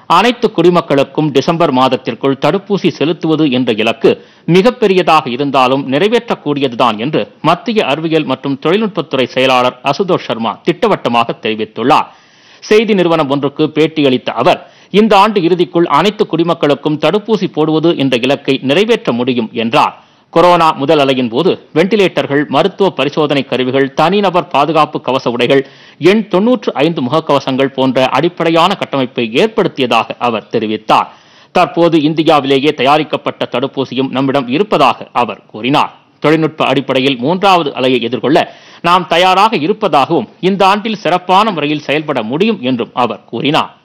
அனைத்து குடிமக்களுக்கும் டிசம்பர் மாதத்திற்குள் தடுப்பூசி செலுத்துவது என்ற இலக்கு மிகப்பெரியதாக இருந்தாலும் நிறைவேற்றக்கூடியதுதான் என்று மத்திய அறிவியல் மற்றும் தொழில்நுட்பத்துறை செயலாளர் அசுதோஷ் சர்மா திட்டவட்டமாக தெரிவித்துள்ளார் செய்தி நிறுவனம் ஒன்றுக்கு பேட்டியளித்த அவர் இந்த ஆண்டு இறுதிக்குள் அனைத்து குடிமக்களுக்கும் தடுப்பூசி போடுவது என்ற இலக்கை நிறைவேற்ற முடியும் என்றார் கொரோனா முதல் அலையின் போது வெண்டிலேட்டர்கள் மருத்துவ பரிசோதனை கருவிகள் தனிநபர் பாதுகாப்பு கவச உடைகள் எண் தொன்னூற்று ஐந்து முகக்கவசங்கள் போன்ற அடிப்படையான கட்டமைப்பை ஏற்படுத்தியதாக அவர் தெரிவித்தார் தற்போது இந்தியாவிலேயே தயாரிக்கப்பட்ட தடுப்பூசியும் நம்மிடம் இருப்பதாக அவர் கூறினார் தொழில்நுட்ப அடிப்படையில் மூன்றாவது அலையை எதிர்கொள்ள நாம் தயாராக இருப்பதாகவும் இந்த ஆண்டில் சிறப்பான முறையில் செயல்பட முடியும் என்றும் அவர் கூறினார்